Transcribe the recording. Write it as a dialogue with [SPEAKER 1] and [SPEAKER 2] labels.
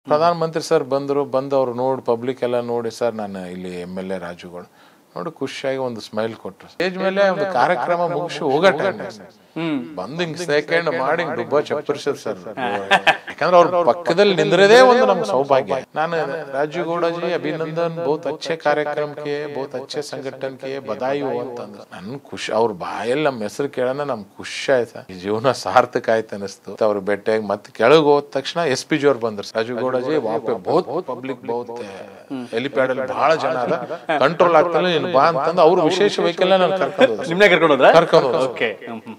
[SPEAKER 1] ಪ್ರಧಾನ ಮಂತ್ರಿ ಸರ್ ಬಂದರು ಬಂದವರು ನೋಡಿ ಪಬ್ಲಿಕ್ ಎಲ್ಲ ನೋಡಿ ಸರ್ ನಾನು ಇಲ್ಲಿ ಎಮ್ ಎಲ್ ಎ ರಾಜುಗಳು ನೋಡಿ ಖುಷಿಯಾಗಿ ಒಂದು ಸ್ಮೈಲ್ ಕೊಟ್ರು ಸ್ಟೇಜ್ ಮೇಲೆ ಒಂದು ಕಾರ್ಯಕ್ರಮ ಮುಗಿಸಿ ಹೋಗೋ ಟೈಮ್ ಬಂದು ಹಿಂಗ್ ಸೆಕೆಂಡ್ ಮಾಡಿ ಹಿಂಗ್ ಡುಬ್ಬ ಚಪ್ಪರಿಸಿದ್ ಸರ್ ಯಾಕಂದ್ರೆ ಅವ್ರ ಪಕ್ಕದಲ್ಲಿ ನಿಂದ್ರದೇ ಒಂದು ನಮ್ಗೆ ಸೌಭಾಗ್ಯ ನಾನು ರಾಜು ಗೌಡ ಜಿ ಅಭಿನಂದನ್ ಬಹುತ್ ಅಚ್ಚೆ ಕಾರ್ಯಕ್ರಮಕ್ಕೆ ಬಹುತ್ ಅಚ್ಚೆ ಸಂಘಟನೆಗೆ ಬದಾಯಿ ಹೋ ಅಂತಂದ್ರು ನನ್ ಖುಷಿ ಅವ್ರ ಬಾಯಲ್ಲಿ ನಮ್ಮ ಹೆಸರು ಕೇಳೋಣ ನಮ್ ಖುಷಿ ಆಯ್ತಾ ಈ ಜೀವನ ಸಾರ್ಥಕ ಆಯ್ತು ಅನಿಸ್ತು ಅವ್ರ ಭೇಟಿಯಾಗಿ ಮತ್ತೆ ಕೆಳಗೆ ಹೋದ ತಕ್ಷಣ ಎಸ್ ಪಿ ಜಿ ಅವ್ರು ಬಂದ್ರು ರಾಜು ಗೌಡ ಜಿ ವಾಪೆ ಬಹುತ್ ಪಬ್ಲಿಕ್ ಬಹುತ್ ಹೆಲಿಪ್ಯಾಡ್ ಅಲ್ಲಿ ಬಹಳ ಜನ ಅದ ಕಂಟ್ರೋಲ್ ಆಗ್ತಲ್ಲ ನೀನು ಬಾ ಅಂತಂದು ಅವ್ರು ವಿಶೇಷ ವೆಹಿಕಲ್ ನಾನು ಕರ್ಕೊಂಡು ಹೋದ್ರು.
[SPEAKER 2] ನಿಮ್ನೆ ಕರ್ಕೊಂಡು ಹೋದ್ರ
[SPEAKER 1] ಕರ್ಕೊಂಡು ಹೋದ್ರು.
[SPEAKER 2] ಓಕೆ